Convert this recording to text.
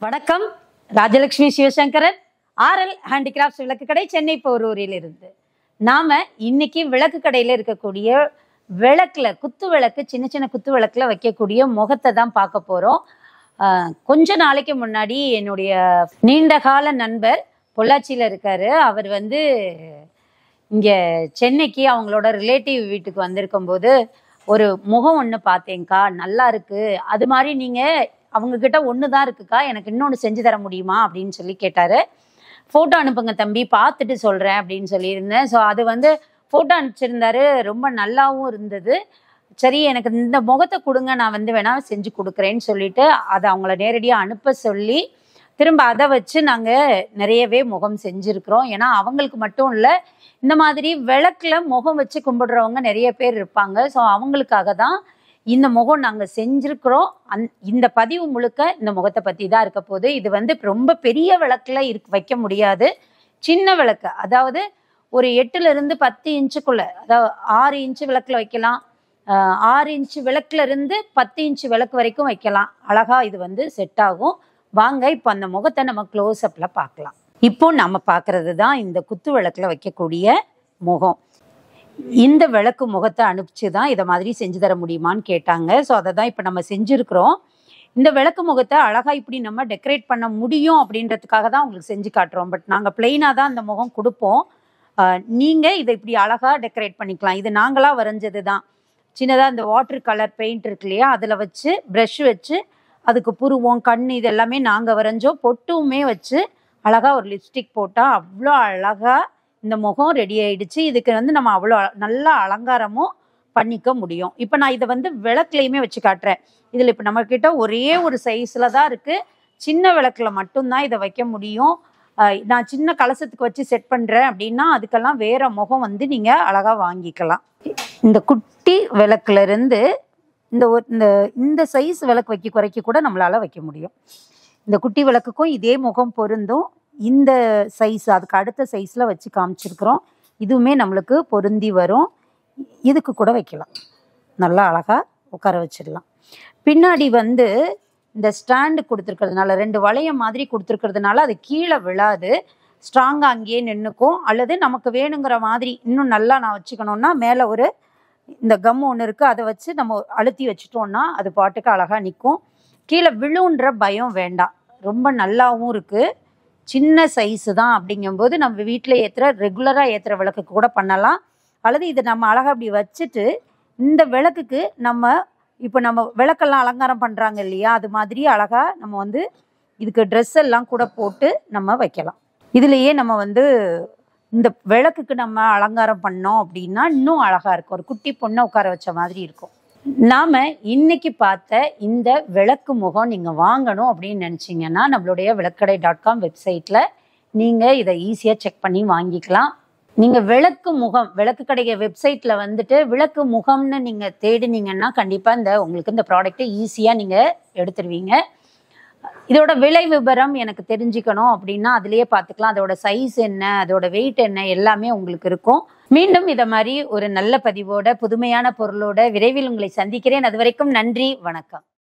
வணக்கம் Rajalakshmi Sivasankaran RL handicrafts விளக்கு கடை சென்னை போரூரில் இருந்து நாம இன்னைக்கு விளக்கு கடையில இருக்கக்கூடிய விளக்குல குத்து விளக்கு சின்ன சின்ன குத்து விளக்குல வைக்கக்கூடிய முகத்தை தான் பார்க்க போறோம் ஆஹ், கொஞ்ச நாளைக்கு முன்னாடி என்னுடைய நீண்ட கால நண்பர் பொள்ளாச்சியில இருக்காரு அவர் வந்து இங்க சென்னைக்கு அவங்களோட ரிலேட்டிவ் வீட்டுக்கு வந்திருக்கும் போது ஒரு முகம் ஒன்று பார்த்தேங்க்கா நல்லா இருக்கு அது மாதிரி நீங்க அவங்க கிட்ட ஒன்று தான் இருக்குக்கா எனக்கு இன்னொன்று செஞ்சு தர முடியுமா அப்படின்னு சொல்லி கேட்டாரு ஃபோட்டோ அனுப்புங்க தம்பி பார்த்துட்டு சொல்கிறேன் அப்படின்னு சொல்லியிருந்தேன் ஸோ அது வந்து ஃபோட்டோ அனுப்பிச்சிருந்தாரு ரொம்ப நல்லாவும் இருந்தது சரி எனக்கு இந்த முகத்தை கொடுங்க நான் வந்து வேணா செஞ்சு கொடுக்குறேன்னு சொல்லிட்டு அதை அவங்கள நேரடியாக அனுப்ப சொல்லி திரும்ப அதை வச்சு நாங்கள் நிறையவே முகம் செஞ்சுருக்கிறோம் ஏன்னா அவங்களுக்கு மட்டும் இல்லை இந்த மாதிரி விளக்குல முகம் வச்சு கும்பிடுறவங்க நிறைய பேர் இருப்பாங்க ஸோ அவங்களுக்காக தான் இந்த முகம் நாங்கள் செஞ்சுருக்கிறோம் அந் இந்த பதிவு முழுக்க இந்த முகத்தை பற்றி தான் இருக்க போகுது இது வந்து ரொம்ப பெரிய விளக்குல இருக்கு வைக்க முடியாது சின்ன விளக்கு அதாவது ஒரு எட்டுல இருந்து பத்து இன்ச்சுக்குள்ள அதாவது ஆறு இன்ச்சு விளக்குல வைக்கலாம் ஆஹ் ஆறு இன்ச்சு விளக்குல இருந்து பத்து இன்ச்சு விளக்கு வரைக்கும் வைக்கலாம் அழகா இது வந்து செட் ஆகும் வாங்க இப்போ அந்த முகத்தை நம்ம க்ளோஸ் அப்ல பார்க்கலாம் இப்போ நம்ம பார்க்கறது தான் இந்த குத்து விளக்குல வைக்கக்கூடிய முகம் இந்த விளக்கு முகத்தை அனுப்பிச்சு தான் இதை மாதிரி செஞ்சு தர முடியுமான்னு கேட்டாங்க ஸோ அதை தான் இப்போ நம்ம செஞ்சுருக்கிறோம் இந்த விளக்கு முகத்தை அழகாக இப்படி நம்ம டெக்கரேட் பண்ண முடியும் அப்படின்றதுக்காக தான் உங்களுக்கு செஞ்சு காட்டுறோம் பட் நாங்கள் பிளெயினாக தான் அந்த முகம் கொடுப்போம் நீங்கள் இதை இப்படி அழகாக டெக்கரேட் பண்ணிக்கலாம் இது நாங்களாக வரைஞ்சது தான் சின்னதாக இந்த வாட்டர் கலர் பெயிண்ட் இருக்கு இல்லையா அதில் வச்சு ப்ரஷ் வச்சு அதுக்கு புருவம் கண் இது எல்லாமே நாங்கள் வரைஞ்சோம் பொட்டுமே வச்சு அழகாக ஒரு லிப்ஸ்டிக் போட்டால் அவ்வளோ அழகாக இந்த முகம் ரெடி ஆயிடுச்சு இதுக்கு வந்து நம்ம அவ்வளோ நல்ல அலங்காரமும் பண்ணிக்க முடியும் இப்போ நான் இதை வந்து விளக்குலையுமே வச்சு காட்டுறேன் இதில் இப்போ நம்மக்கிட்ட ஒரே ஒரு சைஸில் தான் இருக்குது சின்ன விளக்குல மட்டும்தான் இதை வைக்க முடியும் ஆஹ் நான் சின்ன கலசத்துக்கு வச்சு செட் பண்ணுறேன் அப்படின்னா அதுக்கெல்லாம் வேற முகம் வந்து நீங்கள் அழகாக வாங்கிக்கலாம் இந்த குட்டி விளக்குல இருந்து இந்த ஒரு இந்த இந்த சைஸ் விளக்கு வைக்க குறைக்க கூட நம்மளால வைக்க முடியும் இந்த குட்டி விளக்குக்கும் இதே முகம் பொருந்தும் இந்த சைஸ் அதுக்கு அடுத்த சைஸில் வச்சு காமிச்சிருக்கிறோம் இதுவுமே நம்மளுக்கு பொருந்தி வரும் இதுக்கு கூட வைக்கலாம் நல்லா அழகாக உட்கார வச்சிடலாம் பின்னாடி வந்து இந்த ஸ்டாண்டு கொடுத்துருக்கிறதுனால ரெண்டு வளையம் மாதிரி கொடுத்துருக்கிறதுனால அது கீழே விழாது ஸ்ட்ராங்காக அங்கேயே நின்றுக்கும் அல்லது நமக்கு வேணுங்கிற மாதிரி இன்னும் நல்லா நான் வச்சுக்கணும்னா மேலே ஒரு இந்த கம் ஒன்று இருக்குது அதை வச்சு நம்ம அழுத்தி வச்சுட்டோம்னா அது பாட்டுக்கு அழகாக நிற்கும் கீழே விழுன்ற பயம் வேண்டாம் ரொம்ப நல்லாவும் இருக்குது சின்ன சைஸு தான் அப்படிங்கும்போது நம்ம வீட்டில் ஏற்றுற ரெகுலராக ஏற்றுற விளக்குக்கு கூட பண்ணலாம் அல்லது இதை நம்ம அழகாக அப்படி வச்சுட்டு இந்த விளக்குக்கு நம்ம இப்போ நம்ம விளக்கெல்லாம் அலங்காரம் பண்ணுறாங்க இல்லையா அது மாதிரி அழகாக நம்ம வந்து இதுக்கு ட்ரெஸ் எல்லாம் கூட போட்டு நம்ம வைக்கலாம் இதுலேயே நம்ம வந்து இந்த விளக்குக்கு நம்ம அலங்காரம் பண்ணோம் அப்படின்னா இன்னும் அழகாக இருக்கும் ஒரு குட்டி பொண்ணை உட்கார வச்ச மாதிரி இருக்கும் நாம இன்னைக்கு பார்த்த இந்த விளக்கு முகம் நீங்க வாங்கணும் அப்படின்னு நினைச்சீங்கன்னா நம்மளுடைய விளக்கடை டாட் காம் வெப்சைட்ல நீங்க இதை ஈஸியா செக் பண்ணி வாங்கிக்கலாம் நீங்க விளக்கு முகம் விளக்கு கடைய வெப்சைட்ல வந்துட்டு விளக்கு முகம்னு நீங்க தேடினீங்கன்னா கண்டிப்பா இந்த உங்களுக்கு இந்த ப்ராடக்ட்டை ஈஸியா நீங்க எடுத்துருவீங்க இதோட விலை விவரம் எனக்கு தெரிஞ்சுக்கணும் அப்படின்னா அதுலயே பார்த்துக்கலாம் அதோட சைஸ் என்ன அதோட வெயிட் என்ன எல்லாமே உங்களுக்கு இருக்கும் மீண்டும் இதை மாதிரி ஒரு நல்ல பதிவோட புதுமையான பொருளோட விரைவில் உங்களை சந்திக்கிறேன் அது வரைக்கும் நன்றி வணக்கம்